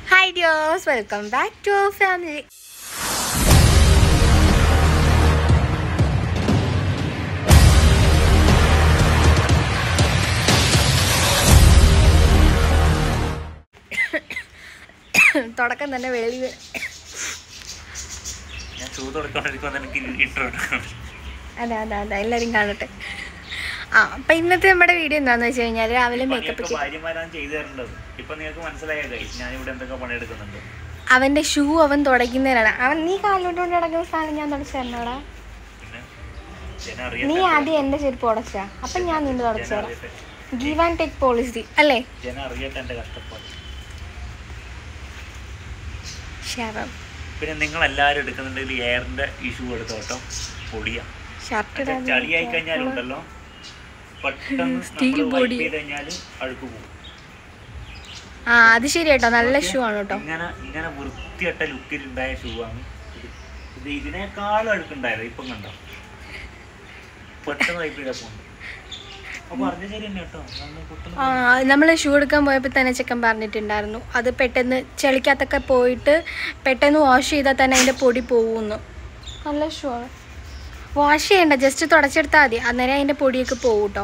Hi ഡിയോസ് welcome back to family തുടക്കം തന്നെ വെളി വീ- ഞാൻ ഷൂ തുടക്കൊണ്ടിരിക്കുമ്പോൾ എനിക്ക് ഇൻട്രോ എടുക്കണം അതെ അതെ അതെ എല്ലാവരും കാണട്ടെ ആ അപ്പം ഇന്നത്തെ നമ്മുടെ വീഡിയോ എന്താണെന്ന് വെച്ച് കഴിഞ്ഞാൽ രാവിലെ മേക്കപ്പ് പണിയൊക്കെ ഭാര്യമാരാണ് ചെയ്തു തരേണ്ടത് ഇപ്പൊ നിങ്ങൾക്ക് മനസ്സിലായ ഗൈസ് ഞാൻ ഇവിടെ എന്തൊക്കെ പണിയെടുക്കുന്നുണ്ട് അവൻ്റെ ഷൂ അവൻ തുടയ്ക്കുന്നതിനാണ് അവൻ നീ കാലിലോട്ട് കൊണ്ട് നടക്കുന്ന സാധനം ഞാൻ തുടച്ചു തരണോടാ പിന്നെ ജന നീ അറിയട്ടെ ആദ്യം എൻ്റെ ചെരുപ്പ് ഉടച്ചാ അപ്പം ഞാൻ നിന്റെ തുടച്ചു ജന തരാം അറിയട്ടെ ഗീവ് ആൻഡ് ടേക്ക് പോളിസി അല്ലേ ജന അറിയട്ടെ എന്റെ കഷ്ടപ്പാട് ശരം പിന്നെ നിങ്ങൾ എല്ലാവരും എടുക്കുന്നുണ്ടെങ്കിൽ എയറിന്റെ ഈ ഷൂ എടുത്തോട്ടോ പൊടിയാ ഷർട്ട് മറ്റേ ചളിയായി കഴിഞ്ഞാലുണ്ടല്ലോ പെട്ടെന്ന് Steel നമ്മൾ body. wipe ചെയ്ത് കഴിഞ്ഞാൽ അഴുക്ക് പോകും ആ അത് ശരി കേട്ടോ നല്ല ഷൂ ആണ് കേട്ടോ ഇങ്ങനെ ഇങ്ങനെ വൃത്തിയട്ട ലുക്കിൽ ഉണ്ടായ ഷൂ ആണ് ഇത് ഇത് ഇതിനേക്കാളും അഴുക്കുണ്ടായത് ഇപ്പം കണ്ടോ പെട്ടെന്ന് വൈപ്പ് ചെയ്തപ്പോ അപ്പൊ പറഞ്ഞ ശരി തന്നെ കേട്ടോ നമ്മൾ പെട്ടെന്ന് ആ നമ്മൾ ഷൂ എടുക്കാൻ പോയപ്പോൾ തന്നെ ചെക്കൻ പറഞ്ഞിട്ടുണ്ടായിരുന്നു അത് പെട്ടെന്ന് ചെളിക്കകത്തൊക്കെ പോയിട്ട് പെട്ടെന്ന് വാഷ് ചെയ്താൽ തന്നെ അതിൻ്റെ പൊടി പോകുന്നു നല്ല ഷൂ ആണ് വാഷ് ചെയ്യണ്ട ജസ്റ്റ് തുടച്ചെടുത്താൽ മതി അന്നേരം അതിൻ്റെ പൊടിയൊക്കെ പോകും കേട്ടോ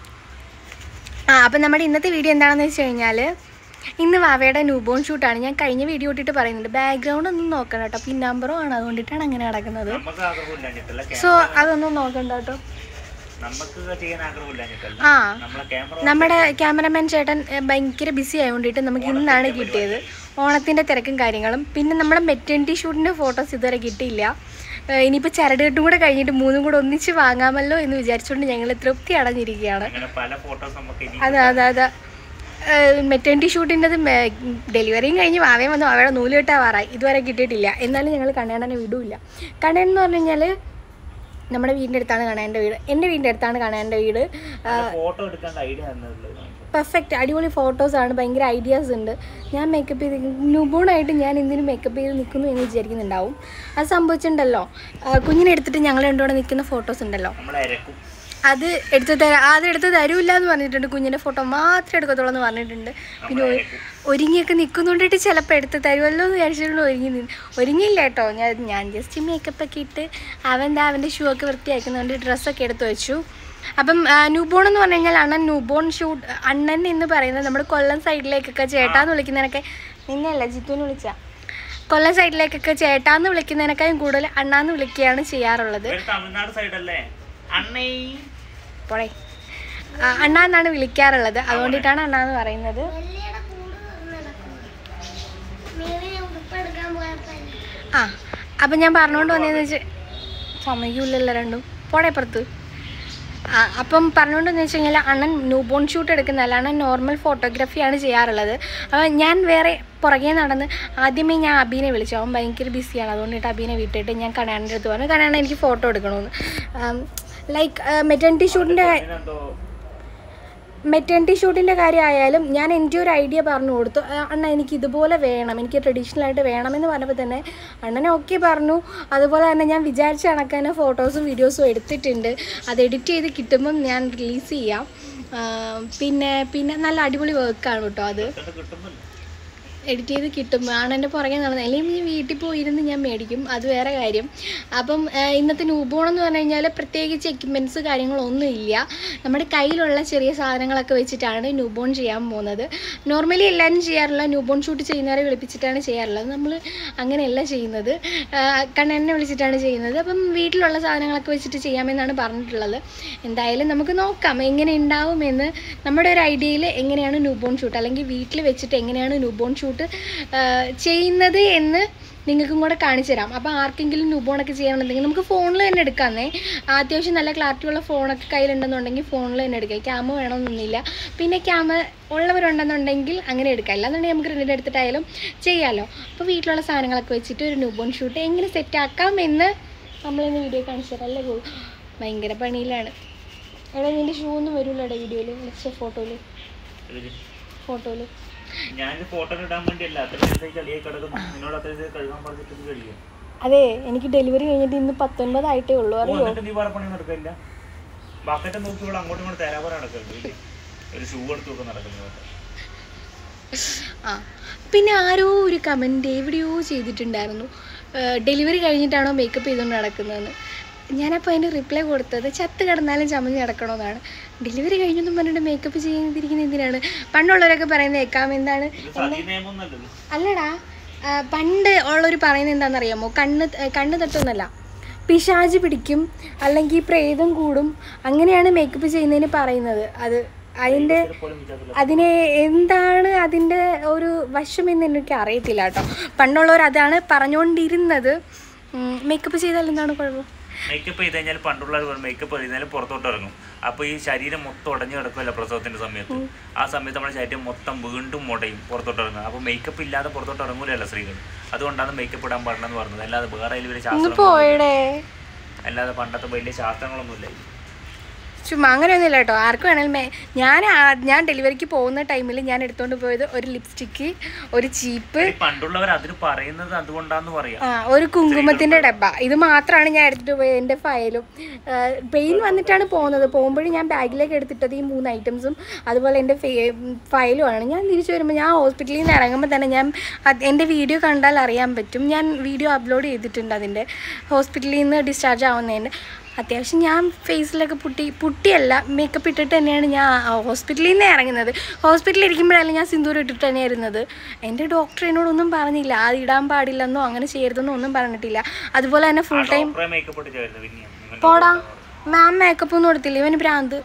ആ അപ്പം നമ്മുടെ ഇന്നത്തെ വീഡിയോ എന്താണെന്ന് വെച്ച് കഴിഞ്ഞാൽ ഇന്ന് വാവയുടെ ന്യൂബോൺ ഷൂട്ടാണ് ഞാൻ കഴിഞ്ഞ വീഡിയോ ഇട്ടിട്ട് പറയുന്നുണ്ട് ബാക്ക്ഗ്രൗണ്ട് ഒന്നും നോക്കണം കേട്ടോ പിൻ നമ്പറും ആണ് അതുകൊണ്ടിട്ടാണ് അങ്ങനെ നടക്കുന്നത് നമുക്ക് ആഗ്രഹമില്ലാഞ്ഞിട്ടല്ല സോ ക്യാമറ അതൊന്നും നോക്കണ്ട കേട്ടോ നമുക്ക് ചെയ്യാൻ ആഗ്രഹമില്ലാഞ്ഞിട്ടല്ല ആ നമ്മളെ ക്യാമറ നമ്മുടെ ക്യാമറമാൻ ചേട്ടൻ എ, ഭയങ്കര ബിസി ആയതുകൊണ്ടിട്ട് നമുക്ക് ഇന്നാണ് കിട്ടിയത് ഓണത്തിൻ്റെ തിരക്കും കാര്യങ്ങളും പിന്നെ നമ്മുടെ മെറ്റേണിറ്റി ഷൂട്ടിൻ്റെ ഫോട്ടോസ് ഇതുവരെ കിട്ടിയില്ല എ, ഇനിയിപ്പോൾ ചരടുകെട്ടും കൂടെ കഴിഞ്ഞിട്ട് മൂന്നും കൂടെ ഒന്നിച്ച് വാങ്ങാമല്ലോ എന്ന് വിചാരിച്ചുകൊണ്ട് ഞങ്ങൾ തൃപ്തി അടഞ്ഞിരിക്കുകയാണ് അങ്ങനെ പല ഫോട്ടോസ് നമുക്ക് ഇനി അതെ അതെ അതെ മെറ്റേണിറ്റി ഷൂട്ടിൻ്റെത് ഡെലിവറിയും കഴിഞ്ഞ് വാവയും വന്നു അവയുടെ നൂല് കെട്ടാവാറായി ഇതുവരെ കിട്ടിയിട്ടില്ല എന്നാലും ഞങ്ങൾ കണ്ണേണ്ടനെ വിടൂല്ല കണ്ണേൻ എന്ന് പറഞ്ഞു കഴിഞ്ഞാൽ നമ്മുടെ വീടിൻ്റെ അടുത്താണ് കണ്ണേൻ്റെ വീട് എൻ്റെ വീടിൻ്റെ അടുത്താണ് കണ്ണേൻ്റെ വീട് ആ, ഫോട്ടോ എടുക്കേണ്ട ഐഡിയ തന്നുള്ളത് പെർഫെക്റ്റ് അടിപൊളി ഫോട്ടോസാണ് ഭയങ്കര ഐഡിയാസ് ഉണ്ട് ഞാൻ മേക്കപ്പ് ചെയ്ത് ന്യൂബോൺ ആയിട്ട് ഞാൻ എന്തിനും മേക്കപ്പ് ചെയ്ത് നിൽക്കുന്നു എന്ന് വിചാരിക്കുന്നുണ്ടാവും അത് സംഭവിച്ചിട്ടുണ്ടല്ലോ ആ, കുഞ്ഞിനെ എടുത്തിട്ട് ഞങ്ങൾ രണ്ടുകൂടെ നിൽക്കുന്ന ഫോട്ടോസ് ഉണ്ടല്ലോ നമ്മളെ അരക്കും അത് എടുത്ത് തരാം അത് എടുത്ത് തരൂല്ല എന്ന് പറഞ്ഞിട്ടുണ്ട് കുഞ്ഞിൻ്റെ ഫോട്ടോ മാത്രമേ എടുക്കത്തുള്ളൂ എന്ന് പറഞ്ഞിട്ടുണ്ട് പിന്നെ ഒരു- ഒരുങ്ങിയൊക്കെ നിൽക്കുന്നുണ്ടിട്ട് ചിലപ്പോൾ എടുത്ത് തരുമല്ലോ എന്ന് വിചാരിച്ചിട്ടുണ്ട് ഒരുങ്ങി നിന്ന് ഒരുങ്ങിയില്ല കേട്ടോ ഞാൻ ഞാൻ ജസ്റ്റ് മേക്കപ്പ് ഒക്കെ ഇട്ട് അവൻ ദാ അവൻ്റെ ഷൂ ഒക്കെ വൃത്തിയാക്കുന്നുണ്ട് ഡ്രസ്സൊക്കെ എടുത്ത് വെച്ചു അപ്പം ന്യൂബോൺ എന്ന് പറഞ്ഞു കഴിഞ്ഞാൽ അണ്ണൻ ന്യൂബോൺ ഷൂട്ട് അണ്ണൻ എന്ന് പറയുന്നത് നമ്മൾ കൊല്ലം സൈഡിലേക്കൊക്കെ ചേട്ടാന്ന് വിളിക്കുന്നതിനൊക്കെ നിന്നെയല്ല ജിത്തുവിന് വിളിച്ച കൊല്ലം സൈഡിലേക്കൊക്കെ ചേട്ടാന്ന് വിളിക്കുന്നതിനേക്കാളും കൂടുതൽ അണ്ണാന്ന് വിളിക്കുകയാണ് ചെയ്യാറുള്ളത് ഇവര് തമിഴ്നാട് സൈഡല്ലേ അണ്ണേ പോളെ ആ, അണ്ണ എന്നാണ് വിളിക്കാറുള്ളത് അതുകൊണ്ടിട്ടാണ് അണ്ണ എന്ന് പറയുന്നത് ആ അപ്പം ഞാൻ പറഞ്ഞുകൊണ്ട് വന്നതെന്ന് വെച്ച് സമയമില്ലല്ലോ രണ്ടും പോടെ പുറത്ത് ആ അപ്പം പറഞ്ഞുകൊണ്ടെന്ന് വെച്ച് കഴിഞ്ഞാൽ അണ്ണൻ ന്യൂബോൺ ഷൂട്ട് എടുക്കുന്നതല്ല അണ്ണൻ നോർമൽ ഫോട്ടോഗ്രാഫിയാണ് ചെയ്യാറുള്ളത് അപ്പം ഞാൻ വേറെ പുറകെ നടന്ന് ആദ്യമേ ഞാൻ അബീനെ വിളിച്ചു അവൻ ഭയങ്കര ബിസിയാണ് അതുകൊണ്ടിട്ട് അബീനെ വിട്ടിട്ട് ഞാൻ കനാടിൻ്റെ അടുത്ത് പറഞ്ഞു കനാണ് എനിക്ക് ഫോട്ടോ എടുക്കണമെന്ന് ലൈക്ക് മെറ്റേണിറ്റി ഷൂട്ടിൻ്റെ എന്തോ മെറ്റേണിറ്റി ഷൂട്ടിൻ്റെ കാര്യമായാലും ഞാൻ എൻ്റെ ഒരു ഐഡിയ പറഞ്ഞു കൊടുത്തു "ആ, അണ്ണ എനിക്ക് ഇതുപോലെ വേണം എനിക്ക് ട്രഡീഷണൽ ആയിട്ട് വേണമെന്ന് പറഞ്ഞപ്പോൾ തന്നെ അണ്ണനെ ഓക്കെ പറഞ്ഞു അതുപോലെ തന്നെ ഞാൻ വിചാരിച്ച കണക്കാன ഫോട്ടോസും വീഡിയോസും എടുത്തിട്ടുണ്ട് അത് എഡിറ്റ് ചെയ്ത് കിട്ടുമ്പം ഞാൻ റിലീസ് ചെയ്യാം ആ, പിന്നെ പിന്നെ നല്ല അടിപൊളി വർക്കാണ് കേട്ടോ അത് പെട്ടെന്ന് കിട്ടുന്നില്ല എഡിറ്റ് ചെയ്ത് കിട്ടും ആണ് എൻ്റെ പുറകെ നടന്നത് അല്ലെങ്കിൽ ഞാൻ വീട്ടിൽ പോയിരുന്ന് ഞാൻ മേടിക്കും അത് വേറെ കാര്യം അപ്പം ആ, ഇന്നത്തെ ന്യൂബോൺ എന്ന് പറഞ്ഞു കഴിഞ്ഞാൽ പ്രത്യേകിച്ച് എക്യുപ്മെൻറ്റ്സ് കാര്യങ്ങളൊന്നും ഇല്ല നമ്മുടെ കയ്യിലുള്ള ചെറിയ സാധനങ്ങളൊക്കെ വെച്ചിട്ടാണ് ന്യൂബോൺ ചെയ്യാൻ പോകുന്നത് നോർമലി എല്ലാവരും ചെയ്യാറുള്ള ന്യൂബോൺ ഷൂട്ട് ചെയ്യുന്നവരെ വിളിപ്പിച്ചിട്ടാണ് ചെയ്യാറുള്ളത് നമ്മൾ അങ്ങനെയല്ല ചെയ്യുന്നത് ആ, കണ്ണനെ വിളിച്ചിട്ടാണ് ചെയ്യുന്നത് അപ്പം വീട്ടിലുള്ള സാധനങ്ങളൊക്കെ വെച്ചിട്ട് ചെയ്യാമെന്നാണ് പറഞ്ഞിട്ടുള്ളത് എന്തായാലും നമുക്ക് നോക്കാം എങ്ങനെ ഉണ്ടാവുമെന്ന് നമ്മുടെ ഒരു ഐഡിയയിൽ എങ്ങനെയാണ് ന്യൂബോൺ ഷൂട്ട് അല്ലെങ്കിൽ വീട്ടിൽ വെച്ചിട്ട് എങ്ങനെയാണ് ന്യൂബോൺ ഷൂട്ട് ചെയ്യുന്നത് എന്ന് നിങ്ങൾക്കും കൂടെ കാണിച്ചു തരാം അപ്പോൾ ആർക്കെങ്കിലും ന്യൂബോണൊക്കെ ചെയ്യണമെന്നുണ്ടെങ്കിൽ നമുക്ക് ഫോണിൽ തന്നെ എടുക്കാമെന്നേ അത്യാവശ്യം നല്ല ക്ലാരിറ്റി ഉള്ള ഫോണൊക്കെ കയ്യിലുണ്ടെന്നുണ്ടെങ്കിൽ ഫോണിൽ തന്നെ എടുക്കാം ക്യാമ വേണമെന്നൊന്നുമില്ല പിന്നെ ക്യാമ ഉള്ളവരുണ്ടെന്നുണ്ടെങ്കിൽ അങ്ങനെ എടുക്കാം അല്ലാന്നുണ്ടെങ്കിൽ നമുക്ക് റെഡിൻ്റെ എടുത്തിട്ടായാലും ചെയ്യാമല്ലോ അപ്പോൾ വീട്ടിലുള്ള സാധനങ്ങളൊക്കെ വെച്ചിട്ട് ഒരു ന്യൂബോൺ ഷൂട്ട് എങ്ങനെ സെറ്റാക്കാം എന്ന് നമ്മളിന്ന് വീഡിയോ കാണിച്ചു തരാം അല്ലേ ഗോ ഭയങ്കര പണിയിലാണ് എവിടെ നിൻ്റെ ഷൂ ഒന്നും വരില്ലടെ വീഡിയോയിൽ പക്ഷേ ഫോട്ടോയിൽ ഇതില് ഫോട്ടോയിൽ ഞാൻ ഫോട്ടോ ഇടാൻ വേണ്ടിയല്ല അത്ര ദിവസമായി ചളിയായി കിടക്കുന്നു നിന്നോട് അത്ര ദിവസം കഴുകാൻ പറഞ്ഞിട്ട് ഇത് കഴിയും അതെ എനിക്ക് ഡെലിവറി കഴിഞ്ഞിട്ട് ഇന്ന് പത്തൊൻപതായിട്ടേ ഉള്ളൂ അറിയോ എന്നിട്ട് നീ വേറെ പണി നടക്കില്ല ബക്കറ്റ് നോക്കി ഇവിടെ അങ്ങോട്ടും ഇങ്ങോട്ട് തരാൻ പറയാൻ നടക്കരുത് ഇല്ലേ? ഒരു ഷൂ എടുത്ത് നോക്കാൻ നടക്കുന്നത് ആ പിന്നെ ആരോ ഒരു കമൻറ്റ് എവിടെയോ ചെയ്തിട്ടുണ്ടായിരുന്നു ഡെലിവറി കഴിഞ്ഞിട്ടാണോ മേക്കപ്പ് ചെയ്തുകൊണ്ട് നടക്കുന്നതെന്ന് ഞാനപ്പോൾ അതിൻ്റെ റിപ്ലൈ കൊടുത്തത് ചത്ത് കിടന്നാലും ചമഞ്ഞ് കിടക്കണമെന്നാണ് ഡെലിവറി കഴിഞ്ഞൊന്നും പറഞ്ഞിട്ട് മേക്കപ്പ് ചെയ്തിരിക്കുന്നത് എന്തിനാണ് പണ്ടുള്ളവരൊക്കെ പറയുന്നത് കേൾക്കാം എന്താണ് ഇത് സതീ നിയമം ഒന്നല്ലല്ലോ അല്ലടാ ആ, പണ്ട് ഉള്ളവർ പറയുന്നത് എന്താണെന്നറിയാമോ കണ്ണ് ത- കണ്ണ് തട്ടുന്നല്ല പിശാജ് പിടിക്കും അല്ലെങ്കിൽ പ്രേതം കൂടും അങ്ങനെയാണ് മേക്കപ്പ് ചെയ്യുന്നതിന് പറയുന്നത് അത് അതിൻ്റെ പോലും വിചാരിച്ചില്ല. അതിനെ എന്താണ് അതിൻ്റെ ഒരു വശമെന്ന് എനിക്ക് അറിയത്തില്ല കേട്ടോ പണ്ടുള്ളവർ അതാണ് പറഞ്ഞുകൊണ്ടിരുന്നത് മേക്കപ്പ് ചെയ്താൽ എന്താണ് കുഴപ്പം മേക്കപ്പ് ചെയ്ത് കഴിഞ്ഞാൽ പണ്ടുള്ളവർ പറയും മേക്കപ്പ് ചെയ്താലും പുറത്തോട്ട് ഇറങ്ങും അപ്പൊ ഈ ശരീരം മൊത്തം ഉടഞ്ഞു കിടക്കുമല്ലോ പ്രസവത്തിന്റെ സമയത്ത് ആ സമയത്ത് നമ്മുടെ ശരീരം മൊത്തം വീണ്ടും മുടയും പുറത്തോട്ട് ഇറങ്ങും അപ്പൊ മേക്കപ്പ് ഇല്ലാതെ പുറത്തോട്ട് ഇറങ്ങൂലല്ലോ സ്ത്രീകൾ അതുകൊണ്ടാണ് മേക്കപ്പ് ഇടാൻ പാടില്ലെന്ന് പറഞ്ഞത് അല്ലാതെ വേറെ അതിൽ വലിയ ഒന്ന് ശാസ്ത്രം പോയടേ അല്ലാതെ പണ്ടത്തെ വലിയ ശാസ്ത്രങ്ങളൊന്നുമില്ല ചുമ്മാ അങ്ങനെയൊന്നുമില്ല കേട്ടോ ആർക്ക് വേണേലും മേ ഞാൻ ആ- ഞാൻ ഡെലിവറിക്ക് പോകുന്ന ടൈമിൽ ഞാൻ എടുത്തുകൊണ്ട് പോയത് ഒരു ലിപ്സ്റ്റിക്ക് ഒരു ചീപ്പ് ഈ പണ്ടുള്ളവർ അതിന് പറയുന്നത് അതുകൊണ്ടാന്ന് പറയാം ആ ഒരു കുങ്കുമത്തിൻ്റെ ഡബ്ബ ഇത് മാത്രമാണ് ഞാൻ എടുത്തിട്ട് പോയത് എൻ്റെ ഫയലും പെയിൻ വന്നിട്ടാണ് പോകുന്നത് പോകുമ്പോഴും ഞാൻ ബാഗിലേക്ക് എടുത്തിട്ടത് ഈ മൂന്ന് ഐറ്റംസും അതുപോലെ എൻ്റെ ഫയലുമാണ് ഞാൻ തിരിച്ചു വരുമ്പോൾ ഞാൻ ഹോസ്പിറ്റലിൽ നിന്ന് ഇറങ്ങുമ്പോൾ തന്നെ ഞാൻ അത് എൻ്റെ വീഡിയോ കണ്ടാൽ അറിയാൻ പറ്റും ഞാൻ വീഡിയോ അപ്ലോഡ് ചെയ്തിട്ടുണ്ട് അതിൻ്റെ ഹോസ്പിറ്റലിൽ നിന്ന് ഡിസ്ചാർജ് ആവുന്നതിൻ്റെ അത്യാവശ്യം ഞാൻ ഫേസിലൊക്കെ പുട്ടി പുട്ടിയല്ല മേക്കപ്പ് ഇട്ടിട്ട് തന്നെയാണ് ഞാൻ ഹോസ്പിറ്റലിൽ നിന്ന് ഇറങ്ങുന്നത് ഹോസ്പിറ്റലിൽ ഇരിക്കുമ്പോഴല്ല ഞാൻ സിന്ദൂരം ഇട്ടിട്ട് തന്നെ ഇരുന്നത് എൻ്റെ ഡോക്ടർ എന്നോടൊന്നും പറഞ്ഞില്ല അത് ഇടാൻ പാടില്ലെന്നോ അങ്ങനെ ചെയ്യരുതെന്നോ ഒന്നും പറഞ്ഞിട്ടില്ല അതുപോലെ തന്നെ ഫുൾ ടൈം ഡോക്ടറെ മേക്കപ്പ് ഇട്ട് ചേരുന്നത് പിന്നെ ഇവന്റെ പോടാ ഡോക്ടറെ മാം മേക്കപ്പ് ഒന്നും കൊടുത്തില്ല ഇവന് ഭ്രാന്ത്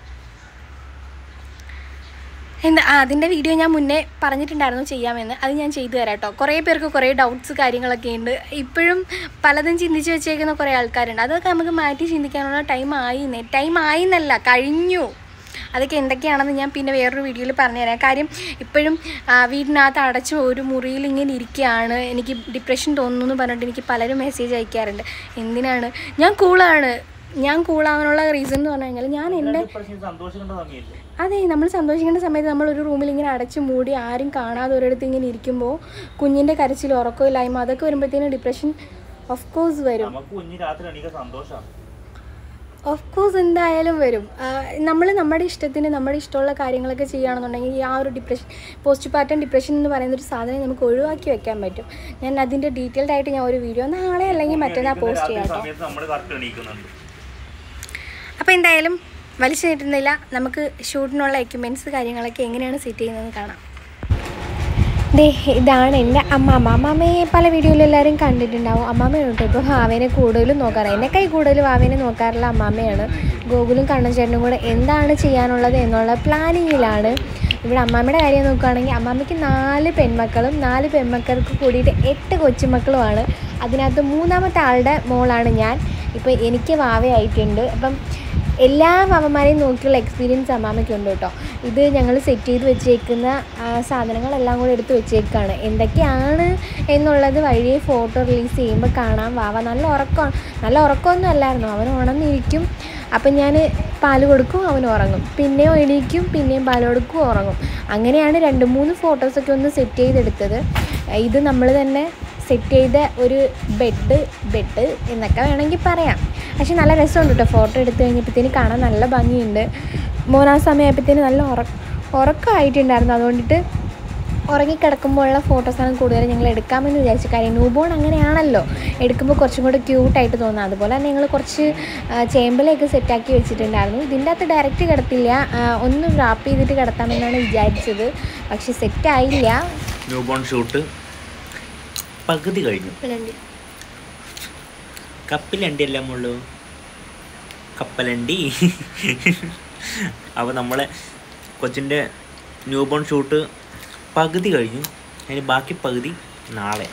എന്താ ആ അതിൻ്റെ വീഡിയോ ഞാൻ മുന്നേ പറഞ്ഞിട്ടുണ്ടായിരുന്നു ചെയ്യാമെന്ന് അത് ഞാൻ ചെയ്തു തരാം കേട്ടോ കുറേ പേർക്ക് കുറേ ഡൗട്ട്സ് കാര്യങ്ങളൊക്കെ ഉണ്ട് ഇപ്പോഴും പലതും ചിന്തിച്ച് വെച്ചേക്കുന്ന കുറേ ആൾക്കാരുണ്ട് അതൊക്കെ നമുക്ക് മാറ്റി ചിന്തിക്കാനുള്ള ടൈം ആയിന്നേ ടൈം ആയിന്നല്ല കഴിഞ്ഞു അതൊക്കെ എന്തൊക്കെയാണെന്ന് ഞാൻ പിന്നെ വേറൊരു വീഡിയോയിൽ പറഞ്ഞുതരാം കാര്യം ഇപ്പോഴും ആ, വീടിനകത്ത് അടച്ച് ഒരു മുറിയിൽ ഇങ്ങനെ ഇരിക്കുകയാണ് എനിക്ക് ഡിപ്രഷൻ തോന്നുന്നു എന്ന് പറഞ്ഞിട്ട് എനിക്ക് പലരും മെസ്സേജ് അയക്കാറുണ്ട് എന്തിനാണ് ഞാൻ കൂളാണ് ഞാൻ കൂളാവാനുള്ള റീസൺ എന്ന് പറഞ്ഞു കഴിഞ്ഞാൽ ഞാൻ എൻ്റെ ഡിപ്രഷൻ സന്തോഷിക്കേണ്ട സമയമില്ലേ അതെ നമ്മൾ സന്തോഷിക്കേണ്ട സമയത്ത് നമ്മൾ ഒരു റൂമിൽ ഇങ്ങനെ അടച്ചു മൂടി ആരും കാണാതെ ഒരിടത്ത് ഇങ്ങനെ ഇരിക്കുമ്പോൾ കുഞ്ഞിൻ്റെ കരച്ചിൽ ഉറക്കമില്ലായ്മ അതൊക്കെ വരുമ്പോഴത്തേനും ഡിപ്രഷൻ ഓഫ് കോഴ്സ് വരും നമുക്ക് കുഞ്ഞ് രാത്രി എണീക്കാൻ സന്തോഷമാണ് ഓഫ് കോഴ്സ് എന്തായാലും വരും നമ്മൾ നമ്മുടെ ഇഷ്ടത്തിന് നമ്മുടെ ഇഷ്ടമുള്ള കാര്യങ്ങളൊക്കെ ചെയ്യുകയാണെന്നുണ്ടെങ്കിൽ ഈ ആ ഒരു ഡിപ്രഷൻ പോസ്റ്റ് പാർട്ടം ഡിപ്രഷൻ എന്ന് പറയുന്ന ഒരു സാധനം നമുക്ക് ഒഴിവാക്കി വെക്കാൻ പറ്റും ഞാൻ അതിൻ്റെ ഡീറ്റെയിൽഡ് ആയിട്ട് ഞാൻ ഒരു വീഡിയോ നാളെ അല്ലെങ്കിൽ മറ്റന്നാൾ പോസ്റ്റ് ചെയ്യാം കേട്ടോ സമയത്ത് നമ്മൾ കറക്റ്റ് എണീക്കുന്നുണ്ട് അപ്പോൾ എന്തായാലും വലിച്ചു നീട്ടുന്നില്ല നമുക്ക് ഷൂട്ടിനുള്ള എക്യുപ്മെൻറ്റ്സ് കാര്യങ്ങളൊക്കെ എങ്ങനെയാണ് സെറ്റ് ചെയ്യുന്നത് കാണാം ദേ ഇതാണ് എൻ്റെ അമ്മാമ്മ അമ്മാമ്മയെ പല വീഡിയോയിലും എല്ലാവരും കണ്ടിട്ടുണ്ടാവും അമ്മാമ്മയാണ് കേട്ടോ ഇപ്പോൾ ഭാവേനെ കൂടുതലും നോക്കാറ് എന്നെക്കായി കൂടുതൽ ഭാവേനെ നോക്കാറുള്ള അമ്മാമ്മയാണ് ഗോകുലും കണ്ണൻചേട്ടനും കൂടെ എന്താണ് ചെയ്യാനുള്ളത് എന്നുള്ള പ്ലാനിങ്ങിലാണ് ഇവിടെ അമ്മാമ്മയുടെ കാര്യം നോക്കുകയാണെങ്കിൽ അമ്മാമ്മയ്ക്ക് നാല് പെൺമക്കളും നാല് പെൺമക്കൾക്ക് കൂടിയിട്ട് എട്ട് കൊച്ചുമക്കളുമാണ് അതിനകത്ത് മൂന്നാമത്തെ ആളുടെ മോളാണ് ഞാൻ ഇപ്പോൾ എനിക്ക് വാവയായിട്ടുണ്ട് അപ്പം എല്ലാ മാമന്മാരെയും നോക്കിയുള്ള എക്സ്പീരിയൻസ് അമ്മാമ്മയ്ക്കുണ്ട് കേട്ടോ ഇത് ഞങ്ങൾ സെറ്റ് ചെയ്ത് വെച്ചേക്കുന്ന ആ, സാധനങ്ങളെല്ലാം കൂടെ എടുത്ത് വെച്ചേക്കാണ് എന്തൊക്കെയാണ് എന്നുള്ളത് വഴിയെ ഫോട്ടോ റിലീസ് ചെയ്യുമ്പോൾ കാണാം വാവ നല്ല ഉറക്കമാണ് നല്ല ഉറക്കമൊന്നും അല്ലായിരുന്നു അവൻ ഉണർന്നിരിക്കും അപ്പം ഞാൻ പാല് കൊടുക്കും അവൻ ഉറങ്ങും പിന്നെയും എണീക്കും പിന്നെയും പാല് കൊടുക്കും ഉറങ്ങും അങ്ങനെയാണ് രണ്ട് മൂന്ന് ഫോട്ടോസൊക്കെ ഒന്ന് സെറ്റ് ചെയ്തെടുത്തത് ഇത് നമ്മൾ തന്നെ സെറ്റ് ചെയ്ത ഒരു ബെഡ് ബെഡ് എന്നൊക്കെ വേണമെങ്കിൽ പറയാം പക്ഷെ നല്ല രസമുണ്ട് കേട്ടോ ഫോട്ടോ എടുത്തു കഴിഞ്ഞപ്പോഴത്തേന് കാണാൻ നല്ല ഭംഗിയുണ്ട് മോൻ ആ സമയമായപ്പോഴത്തേന് നല്ല ഉറ ഉറക്കമായിട്ടുണ്ടായിരുന്നു അതുകൊണ്ടിട്ട് ഉറങ്ങിക്കിടക്കുമ്പോഴുള്ള ഫോട്ടോസാണ് കൂടുതലും ഞങ്ങൾ എടുക്കാമെന്ന് വിചാരിച്ചു കാര്യം ന്യൂബോൺ അങ്ങനെയാണല്ലോ എടുക്കുമ്പോൾ കുറച്ചും കൂടെ ക്യൂട്ടായിട്ട് തോന്നുന്നത് അതുപോലെ തന്നെ ഞങ്ങൾ കുറച്ച് ആ, ചേമ്പലയൊക്കെ സെറ്റാക്കി വെച്ചിട്ടുണ്ടായിരുന്നു ഇതിൻ്റെ അകത്ത് ഡയറക്റ്റ് കിടത്തില്ല ആ, ഒന്ന് റാപ്പ് ചെയ്തിട്ട് കിടത്താമെന്നാണ് വിചാരിച്ചത് പക്ഷെ സെറ്റായില്ല ന്യൂ ബോൺ ഷൂട്ട് പകുതി കഴിഞ്ഞു കപ്പിലണ്ടി എല്ലാം ഉള്ളൂ കപ്പലണ്ടി അപ്പോൾ നമ്മളെ കൊച്ചിൻ്റെ ന്യൂ ബോൺ ഷൂട്ട് പകുതി കഴിഞ്ഞു അതിന് ബാക്കി പകുതി നാളെ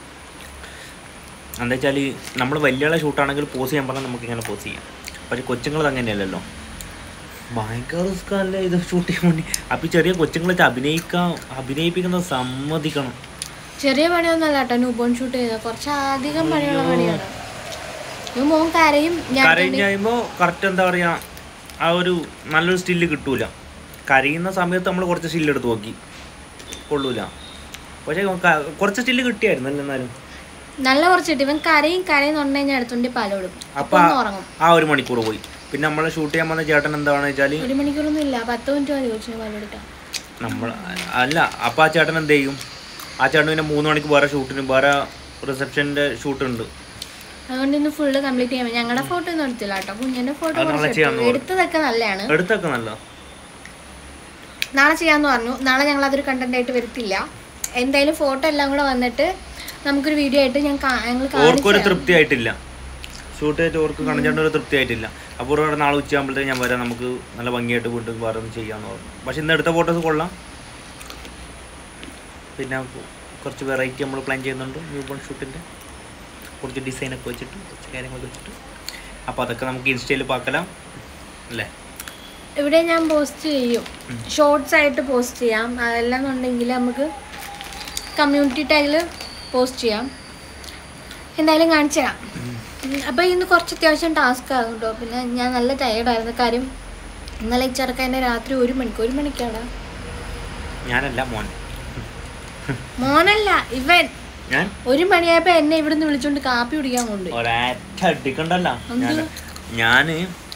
എന്താ വെച്ചാൽ നമ്മൾ വലിയ ആളെ ഷൂട്ടാണെങ്കിൽ പോസ് ചെയ്യാൻ പറഞ്ഞാൽ നമുക്ക് ഇങ്ങനെ പോസ് ചെയ്യാം പക്ഷെ കൊച്ചുങ്ങൾ അങ്ങനെയല്ലല്ലോ ഭയങ്കര റിസ്ക് അല്ലേ ഇത് ഷൂട്ട് ചെയ്യാൻ വേണ്ടി അപ്പോൾ ഈ ചെറിയ കൊച്ചുങ്ങളെ വെച്ച് അഭിനയിക്കാൻ അഭിനയിപ്പിക്കുന്നത് സമ്മതിക്കണം ചെറിയ പണിയൊന്നല്ല കേട്ടോ ന്യൂബോൺ ഷൂട്ട് ചെയ്തത് കുറച്ച് അധികം പണിയുള്ള പണിയാണ് ഇത് മോൻ കരയും ഞാൻ കരഞ്ഞ് കഴിയുമ്പോൾ കറക്റ്റ് എന്താ പറയുക ആ ഒരു നല്ലൊരു സ്റ്റില്ല് കിട്ടൂല കരയുന്ന സമയത്ത് നമ്മൾ കുറച്ച് സ്റ്റില്ല് എടുത്ത് നോക്കി കൊള്ളൂല പക്ഷേ ക- കുറച്ച് സ്റ്റില്ല് കിട്ടിയായിരുന്നു അല്ലേ എന്നാലും നല്ല കുറച്ചിട്ട് ഇവൻ കരയും കരയുന്നുണ്ടെങ്കിൽ ഞാൻ എടുത്തോണ്ട് പാല് കൊടുക്കും അപ്പൊ അപ്പൊ ഒന്ന് ഉറങ്ങും ആ ഒരു മണിക്കൂർ പോയി പിന്നെ നമ്മൾ ഷൂട്ട് ചെയ്യാൻ വന്ന ചേട്ടൻ എന്താണെന്ന് വെച്ചാൽ ഒരു മണിക്കൂറൊന്നും ഇല്ല പത്ത് മിനിറ്റ് മതി കൊച്ചിന് പാല് കൊടുക്കാൻ നമ്മൾ അല്ല അപ്പം ആ ചേട്ടൻ എന്ത് ചെയ്യും ആ ചേട്ടന് പിന്നെ മൂന്ന് മണിക്ക് വേറെ ഷൂട്ടിന് വേറെ റിസപ്ഷൻ്റെ ഷൂട്ടുണ്ട് അതുകൊണ്ട് ഇന്ന് ഫുള്ള് കംപ്ലീറ്റ് ചെയ്യാൻ ഞങ്ങളുടെ ഫോട്ടോ ഒന്നും എടുത്തില്ല കേട്ടോ കുഞ്ഞിന്റെ ഫോട്ടോ അത് നാളെ ചെയ്യാന്ന് പറഞ്ഞു. എടുത്തതൊക്കെ നല്ലതാണ് എടുത്തൊക്കെ നല്ല നാളെ ചെയ്യാന്ന് പറഞ്ഞു നാളെ ഞങ്ങൾ അതൊരു കണ്ടന്റ് ആയിട്ട് വരത്തില്ല എന്തായാലും ഫോട്ടോ എല്ലാം കൂടെ വന്നിട്ട് നമുക്കൊരു വീഡിയോ ആയിട്ട് ഞാൻ കാ- ഞങ്ങൾ ഓർക്കൊരു കാണിച്ചു തൃപ്തി ആയിട്ടില്ല ഷൂട്ട് ചെയ്തിട്ട് ഓർക്ക് കണിച്ചാണ്ട് ഒരു തൃപ്തി ആയിട്ടില്ല അപ്പോൾ ഒരു നാളെ ഉച്ചയാകുമ്പോഴത്തേക്ക് ഞാൻ വരാം നമുക്ക് നല്ല ഭംഗിയായിട്ട് വീണ്ടും വേറെ ഒന്ന് ചെയ്യാമെന്ന് പറഞ്ഞു പക്ഷെ ഇന്ന് എടുത്ത ഫോട്ടോസ് കൊള്ളാം പിന്നെ കുറച്ച് വെറൈറ്റി നമ്മൾ പ്ലാൻ ചെയ്യുന്നുണ്ട് ന്യൂ ബോൺ ഷൂട്ടിൻ്റെ കുറച്ച് ഡിസൈനൊക്കെ വെച്ചിട്ട് കുറച്ച് കാര്യങ്ങളൊക്കെ വെച്ചിട്ട് അപ്പോൾ അതൊക്കെ നമുക്ക് ഇൻസ്റ്റയിൽ പാക്കലാം അല്ലേ ഇവിടെ ഞാൻ പോസ്റ്റ് ചെയ്യും ഷോർട്സ് ആയിട്ട് പോസ്റ്റ് ചെയ്യാം അതെല്ലാം എന്നുണ്ടെങ്കിൽ നമുക്ക് കമ്മ്യൂണിറ്റി ടാഗിൽ പോസ്റ്റ് ചെയ്യാം എന്തായാലും കാണിച്ചു തരാം അപ്പോൾ ഇന്ന് കുറച്ച് അത്യാവശ്യം ടാസ്ക് ആകും കേട്ടോ പിന്നെ ഞാൻ നല്ല ടയേർഡായിരുന്നു കാര്യം ഇന്നലെ ഈ ചെറുക്കൻ്റെ രാത്രി ഒരു മണിക്ക് ഒരു മണിക്കാടാ ഞാനല്ല മോൻ മോനല്ല ഇവൻ ഞാൻ ഒരു മണിയായപ്പോൾ എന്നെ ഇവിടുന്ന് വിളിച്ചോണ്ട് കാപ്പി കുടിക്കാൻ കൊണ്ട് ഒരൊറ്റ അടിക്കണ്ടല്ല ഞാൻ ഞാൻ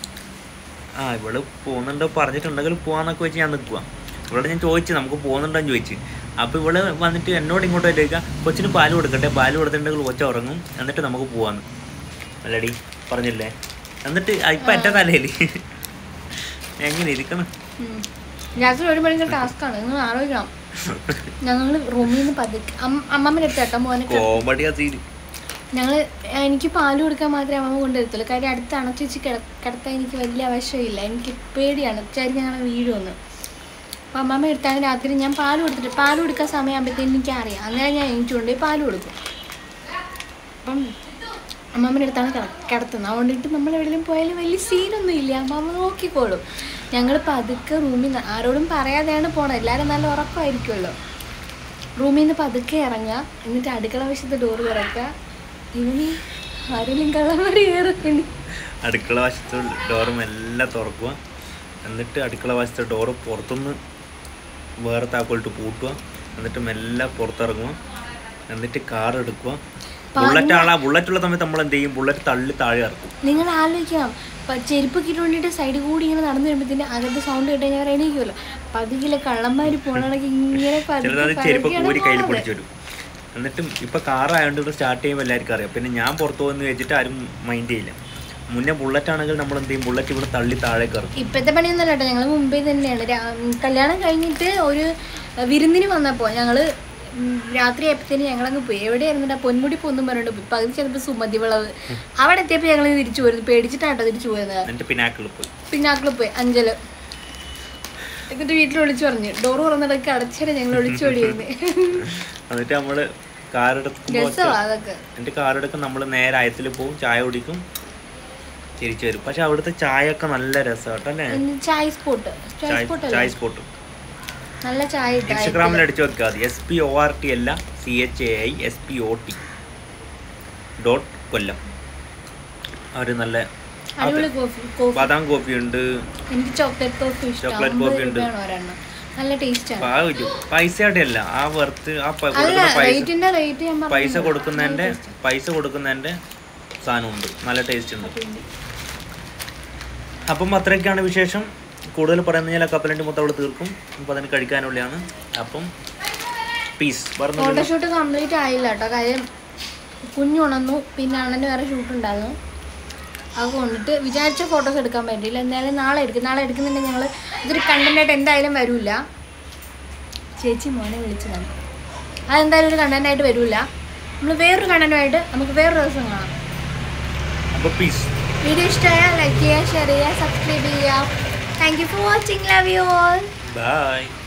ആ ഇവള് പോകുന്നുണ്ടോ പറഞ്ഞിട്ടുണ്ടെങ്കിൽ പോവാന്നൊക്കെ വെച്ച് ഞാൻ നിൽക്കുക ഇവളോട് ഞാൻ ചോദിച്ചു നമുക്ക് പോകുന്നുണ്ടോന്ന് ചോദിച്ചു അപ്പോൾ ഇവള് വന്നിട്ട് എന്നോട് ഇങ്ങോട്ട് ചോദിക്കുക കൊച്ചിന് പാല് കൊടുക്കട്ടെ പാല് കൊടുത്തിട്ടുണ്ടെങ്കിൽ കൊച്ച ഉറങ്ങും എന്നിട്ട് നമുക്ക് പോവാന്ന് അല്ലടി പറഞ്ഞില്ലേ എന്നിട്ട് ആ, ഇപ്പൊ എൻ്റെ തലയിൽ എങ്ങനെ ഇരിക്കണം ഉം. രാത്രി ഒരു മണിക്ക് ടാസ്ക്കാണ് നിങ്ങൾ ആലോചിക്കണം ഞങ്ങൾ റൂമിൽ നിന്ന് പതുക്കെ അമ്മമ്മയുടെ അടുത്ത് കേട്ടോ മോനെ കോമഡി സീൻ ഞങ്ങൾ എനിക്ക് പാല് കൊടുക്കാൻ മാത്രമേ അമ്മ കൊണ്ടുവരത്തുള്ളൂ കാര്യം അടുത്ത് അണച്ചു വെച്ച് കിട കിടത്താൻ എനിക്ക് വലിയ ആവശ്യമില്ല എനിക്ക് പേടിയാണ് ചരി ഞങ്ങളെ വീഴുമെന്ന് അപ്പം അമ്മമ്മ എടുത്താണ് രാത്രി ഞാൻ പാല് കൊടുത്തിട്ട് പാല് കൊടുക്കാൻ സമയമാകുമ്പോഴത്തേക്കും എനിക്ക് അറിയാം അന്നേരം ഞാൻ എനിക്ക് കൊണ്ടുപോയി പാല് കൊടുക്കും അപ്പം അമ്മമ്മയുടെ അടുത്താണ് കിട കിടത്തുന്നത് അതുകൊണ്ടിട്ട് നമ്മൾ എവിടെയെങ്കിലും പോയാലും വലിയ സീനൊന്നും ഇല്ല അമ്മമ്മ നോക്കിക്കോളും ഞങ്ങൾ പതുക്കെ റൂമിൽ നിന്ന് ആരോടും പറയാതെയാണ് പോണത് എല്ലാവരും നല്ല ഉറക്കമായിരിക്കുമല്ലോ റൂമിൽ നിന്ന് പതുക്കെ ഇറങ്ങുക എന്നിട്ട് അടുക്കള വശത്ത് ഡോറ് തുറക്കുക ഇവന് ആരെങ്കിലും കള്ളമറി കയറി അടുക്കള വശത്ത് ഡോറും എല്ലാം തുറക്കുക എന്നിട്ട് അടുക്കള വശത്തെ ഡോറ് പുറത്തുനിന്ന് വേറെ താക്കോലിട്ട് പൂട്ടുക എന്നിട്ട് മെല്ലെ പുറത്തിറങ്ങുക എന്നിട്ട് കാർ എടുക്കുക ബുള്ളറ്റ് ആളാ ബുള്ളറ്റ് ഉള്ള സമയത്ത് നമ്മൾ എന്ത് ചെയ്യും ബുള്ളറ്റ് തള്ളി താഴെ ഇറക്കും നിങ്ങൾ ആലോചിക്കാം ഇപ്പം ചെരുപ്പ് കിട്ടുകൊണ്ടിട്ട് സൈഡിൽ കൂടി ഇങ്ങനെ നടന്നു വരുമ്പോഴത്തേന് അതിൻ്റെ സൗണ്ട് കേട്ട് ഞാൻ എണീക്കുമല്ലോ പതുകിലെ കള്ളന്മാർ പോകണമെങ്കിൽ ഇങ്ങനെ ചിലത് അത് പതുക്കെ ചെരുപ്പ് പതുക്കെയാണ് കൂരി കയ്യിൽ പോണത്. പിടിച്ചു വരും എന്നിട്ടും ഇപ്പൊ കാറായതുകൊണ്ട് ഇവിടെ സ്റ്റാർട്ട് ചെയ്യുമ്പോൾ എല്ലാവർക്കും അറിയാം പിന്നെ ഞാൻ പുറത്തു പോകുന്ന വെച്ചിട്ട് ആരും മൈൻഡ് ചെയ്യില്ല മുന്നേ ബുള്ളറ്റ് ആണെങ്കിൽ നമ്മൾ എന്ത് ചെയ്യും ബുള്ളറ്റ് ഇവിടെ തള്ളി താഴേക്ക് ഇറക്കും ഇപ്പോഴത്തെ പണിയൊന്നുമല്ല കേട്ടോ ഞങ്ങൾ മുംബൈ തന്നെയാണ് രാ- ഉം, കല്യാണം കഴിഞ്ഞിട്ട് ഒരു അഹ്, വിരുന്നിന് വന്നപ്പോൾ ഞങ്ങൾ രാത്രി ആയപ്പോഴത്തേന് ഞങ്ങളങ്ങ് പോയി എവിടെയായിരുന്നു പൊന്മുടി പോന്നും പറഞ്ഞിട്ട് പോയി പകുതി ചെന്നപ്പോൾ സുമതി വിളവ് അവിടെ എത്തിയപ്പോൾ ഞങ്ങൾ തിരിച്ചു പോരുന്നു പേടിച്ചിട്ടാട്ടോ തിരിച്ചു പോയത് എന്നിട്ട് പിന്നാക്കിൾ പോയി പിന്നാക്കളിൽ പോയി അഞ്ചല് എന്നിട്ട് വീട്ടിൽ വിളിച്ചു പറഞ്ഞു ഡോറ് തുറന്നിടക്ക് അടച്ചിട്ട് ഞങ്ങൾ ഒളിച്ചു ഓടിയിരുന്നേ എന്നിട്ട് നമ്മള് കാർ എടുക്കുമ്പോൾ രസമാ അതൊക്കെ എന്നിട്ട് കാർ എടുക്കും നമ്മൾ നേരെ അയത്തിൽ പോകും ചായ കുടിക്കും തിരിച്ചു വരും പക്ഷെ അവിടുത്തെ ചായ ഒക്കെ നല്ല രസമാട്ടോ അല്ലേ ഇന്ന് ചായ സ്പോട്ട് ചായ ചായ സ്പോട്ട് ചായ അല്ലേ സ്പോട്ട് നല്ല ചായ ഇട്ടാ ഇൻസ്റ്റഗ്രാമിൽ അടിച്ചു വെക്കുക മതി S P O R T അല്ല C H A I S P O T dot Kollam അവർ നല്ല അടിപൊളി കോഫി കോഫി ബദാം കോഫി ഉണ്ട് എനിക്ക് ചോക്ലേറ്റ് കോഫി ഇഷ്ടം ചോക്ലേറ്റ് അമ്പത് കോഫി ഉണ്ട്. രൂപയാണ് ഒരെണ്ണം നല്ല ടേസ്റ്റ് ആണ് ആ ഒരു പൈസയുടെ അല്ല ആ വെർത്ത് ആ പ- അല്ല കൊടുക്കുന്ന പൈസ റേറ്റിന്റെ റേറ്റ് ഞാൻ പൈസ പറഞ്ഞില്ല. കൊടുക്കുന്നതിന്റെ നല്ല taste പൈസ കൊടുക്കുന്നതിന്റെ സാധനമുണ്ട് നല്ല ടേസ്റ്റ് ഉണ്ട് ആണ്. അപ്പം അത്രയൊക്കെയാണ് വിശേഷം കൂടുതൽ പറയുന്ന കഴിഞ്ഞാൽ കപ്പലണ്ടി മൊത്തം അവിടെ തീർക്കും അപ്പം അതിന് കഴിക്കാനുള്ളതാണ് അപ്പം പീസ് പറഞ്ഞു ഫോട്ടോഷൂട്ട് കംപ്ലീറ്റ് ആയില്ല കേട്ടോ കാര്യം കുഞ്ഞുണന്നു പിന്നെ അണ്ണന് വേറെ ഷൂട്ട് ഉണ്ടായിരുന്നു അത് കൊണ്ടിട്ട് വിചാരിച്ച ഫോട്ടോസ് എടുക്കാൻ പറ്റിയില്ല എന്തായാലും നാളെ എടുക്കും നാളെ എടുക്കുന്നുണ്ടെങ്കിൽ ഞങ്ങൾ ഇതൊരു കണ്ടന്റ് ആയിട്ട് എന്തായാലും വരില്ല ചേച്ചി മോനെ വിളിച്ചതാണ് അതെന്തായാലും ഒരു കണ്ടന്റ് ആയിട്ട് വരില്ല നമ്മൾ വേറൊരു കണ്ടന്റുമായിട്ട് നമുക്ക് വേറൊരു ദിവസം കാണാം അപ്പോൾ പീസ് വീഡിയോ ഇഷ്ടമായാൽ ലൈക്ക് ചെയ്യുക ഷെയർ ചെയ്യുക സബ്സ്ക്രൈബ് ചെയ്യുക thank you for watching love you all by